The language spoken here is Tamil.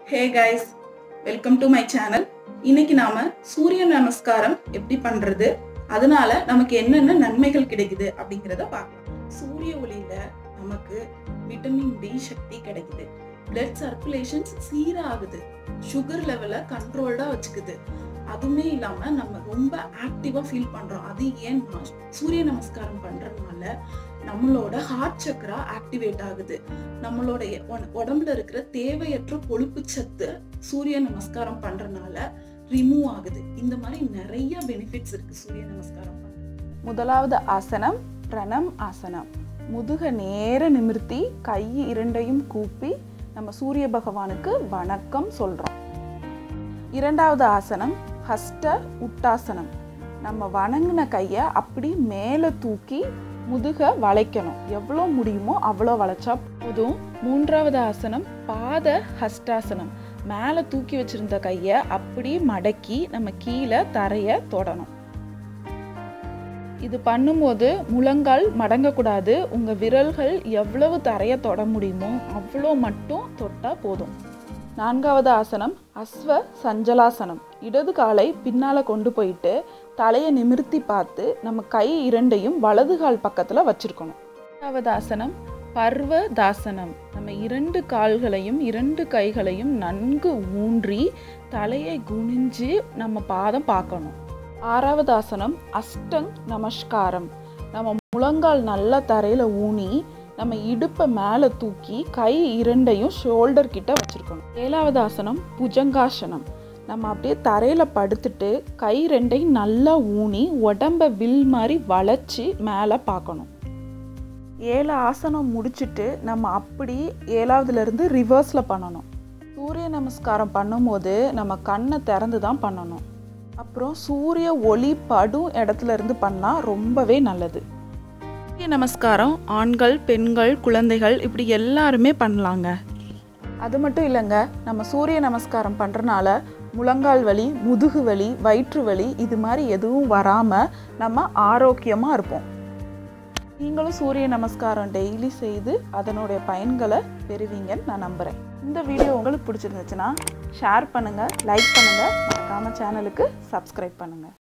hey guys welcome to my channel இன்னைக்கு நாம சூரிய நமஸ்காரம் எப்படி பண்றது அதனால நமக்கு என்னென்ன நன்மைகள் கிடைக்குது அப்படிங்கிறத பார்க்கலாம் சூரிய ஒளியில நமக்கு விட்டமின் டி சக்தி கிடைக்குது பிளட் சர்க்குலேஷன்ஸ் சீராகுது சுகர் லெவலை கண்ட்ரோல்டா வச்சுக்குது அதுவுமே இல்லாம நம்ம ரொம்ப ஆக்டிவா ஃபீல் பண்றோம் அது ஏன்னா சூரிய நமஸ்காரம் பண்றதுனால நம்மளோட ஹார்ட் சக்கரா ஆக்டிவேட் ஆகுது நம்மளோட உட- உடம்புல இருக்கிற தேவையற்ற கொழுப்பு சத்து சூரிய நமஸ்காரம் பண்றதுனால ரிமூவ் ஆகுது இந்த மாதிரி நிறைய பெனிஃபிட்ஸ் இருக்கு சூரிய நமஸ்காரம் பண்றது முதலாவது ஆசனம் பிரணம் ஆசனம் முதுக நேர நிமிர்த்தி கை இரண்டையும் கூப்பி நம்ம சூரிய பகவானுக்கு வணக்கம் சொல்றோம் இரண்டாவது ஆசனம் ஹஸ்ட உட்டாசனம் நம்ம வணங்கின கையை அப்படி மேலே தூக்கி முதுக வளைக்கணும் எவ்வளோ முடியுமோ அவ்வளோ வளைச்சா போதும் மூன்றாவது ஆசனம் பாத ஹஸ்டாசனம் மேலே தூக்கி வச்சிருந்த கையை அப்படி மடக்கி நம்ம கீழே தரையை தொடணும் இது பண்ணும்போது முழங்கால் மடங்கக்கூடாது உங்கள் விரல்கள் எவ்வளவு தரையை தொட முடியுமோ அவ்வளோ மட்டும் தொட்டால் போதும் நான்காவது ஆசனம் அஸ்வ சஞ்சலாசனம் இடது காலை பின்னால் கொண்டு போயிட்டு தலையை நிமிர்த்தி பார்த்து நம்ம கை இரண்டையும் வலது கால் பக்கத்தில் வச்சிருக்கணும் ஐந்தாவது ஆசனம் பர்வ தாசனம் நம்ம இரண்டு கால்களையும் இரண்டு கைகளையும் நன்கு ஊன்றி தலையை குனிஞ்சு நம்ம பாதம் பார்க்கணும் ஆறாவது ஆசனம் அஷ்டங் நமஸ்காரம் நம்ம முழங்கால் நல்லா தரையில் ஊனி நம்ம இடுப்பை மேலே தூக்கி கை இரண்டையும் ஷோல்டர் கிட்ட வச்சிருக்கணும் ஏழாவது ஆசனம் புஜங்காசனம் நம்ம அப்படியே தரையில் படுத்துட்டு கை ரெண்டையும் நல்லா ஊனி உடம்ப வில் மாதிரி வளைச்சி மேலே பார்க்கணும் ஏழு ஆசனம் முடிச்சுட்டு நம்ம அப்படி ஏழாவதுலேருந்து ரிவர்ஸில் பண்ணணும் சூரிய நமஸ்காரம் பண்ணும்போது நம்ம கண்ணை திறந்து தான் பண்ணணும் அப்புறம் சூரிய ஒளி படும் இடத்துல இருந்து பண்ணால் ரொம்பவே நல்லது சூரிய நமஸ்காரம் ஆண்கள் பெண்கள் குழந்தைகள் இப்படி எல்லாருமே பண்ணலாங்க அது மட்டும் இல்லைங்க நம்ம சூரிய நமஸ்காரம் பண்ணுறனால முழங்கால் வலி முதுகு வலி வயிற்று வலி இது மாதிரி எதுவும் வராமல் நம்ம ஆரோக்கியமாக இருப்போம் நீங்களும் சூரிய நமஸ்காரம் டெய்லி செய்து அதனுடைய பயன்களை பெறுவீங்கன்னு நான் நம்புகிறேன் இந்த வீடியோ உங்களுக்கு பிடிச்சிருந்துச்சுன்னா ஷேர் பண்ணுங்கள் லைக் பண்ணுங்கள் மறக்காமல் சேனலுக்கு சப்ஸ்கிரைப் பண்ணுங்கள்